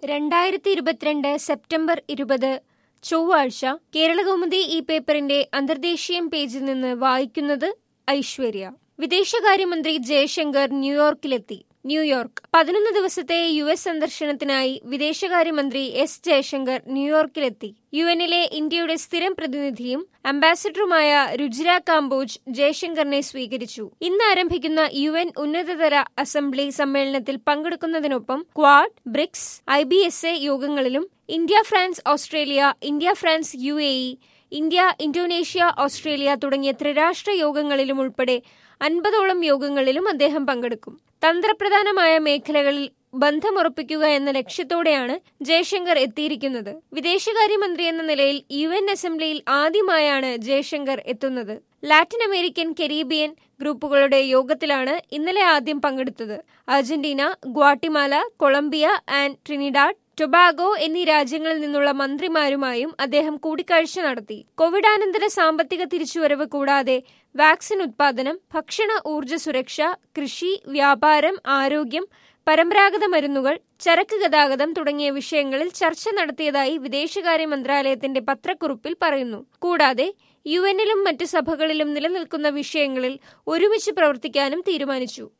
രണ്ടായിരത്തി ഇരുപത്തിരണ്ട് സെപ്റ്റംബർ ഇരുപത് ചൊവ്വാഴ്ച കേരളകൗമുദി ഈ പേപ്പറിന്റെ അന്തർദേശീയം പേജിൽ നിന്ന് വായിക്കുന്നത് ഐശ്വര്യ വിദേശകാര്യമന്ത്രി ജയശങ്കർ ന്യൂയോർക്കിലെത്തി ന്യൂയോർക്ക് പതിനൊന്ന് ദിവസത്തെ യു എസ് സന്ദർശനത്തിനായി വിദേശകാര്യമന്ത്രി എസ് ജയശങ്കർ ന്യൂയോർക്കിലെത്തി യു എന്നിലെ ഇന്ത്യയുടെ സ്ഥിരം പ്രതിനിധിയും അംബാസിഡറുമായ രുചിര കാംബോജ് ജയശങ്കറിനെ സ്വീകരിച്ചു ഇന്ന് ആരംഭിക്കുന്ന യു എൻ ഉന്നതതല അസംബ്ലി സമ്മേളനത്തിൽ പങ്കെടുക്കുന്നതിനൊപ്പം Quad BRICS I B S A യോഗങ്ങളിലും India France Australia India France U A E India Indonesia Australia തുടങ്ങിയ ത്രിരാഷ്ട്ര യോഗങ്ങളിലും ഉൾപ്പെടെ അൻപതോളം യോഗങ്ങളിലും അദ്ദേഹം പങ്കെടുക്കും തന്ത്രപ്രധാനമായ മേഖലകളിൽ ബന്ധമുറപ്പിക്കുക എന്ന ലക്ഷ്യത്തോടെയാണ് ജയശങ്കർ എത്തിയിരിക്കുന്നത് വിദേശകാര്യമന്ത്രി എന്ന നിലയിൽ യു എൻ അസംബ്ലിയിൽ ആദ്യമായാണ് ജയശങ്കർ എത്തുന്നത് ലാറ്റിൻ അമേരിക്കൻ കരീബിയൻ ഗ്രൂപ്പുകളുടെ യോഗത്തിലാണ് ഇന്നലെ ആദ്യം പങ്കെടുത്തത് Argentina Guatemala Colombia and Trinidad Tobago എന്നീ രാജ്യങ്ങളിൽ നിന്നുള്ള മന്ത്രിമാരുമായും അദ്ദേഹം കൂടിക്കാഴ്ച നടത്തി കോവിഡാനന്തര സാമ്പത്തിക തിരിച്ചുവരവ് കൂടാതെ വാക്സിൻ ഉത്പാദനം ഭക്ഷണ ഊർജ്ജ സുരക്ഷ കൃഷി വ്യാപാരം ആരോഗ്യം പരമ്പരാഗത മരുന്നുകൾ ചരക്ക് ഗതാഗതം തുടങ്ങിയ വിഷയങ്ങളിൽ ചർച്ച നടത്തിയതായി വിദേശകാര്യ മന്ത്രാലയത്തിന്റെ പത്രക്കുറിപ്പിൽ പറയുന്നു കൂടാതെ യു എന്നിലും മറ്റു സഭകളിലും നിലനിൽക്കുന്ന വിഷയങ്ങളിൽ ഒരുമിച്ച് പ്രവർത്തിക്കാനും തീരുമാനിച്ചു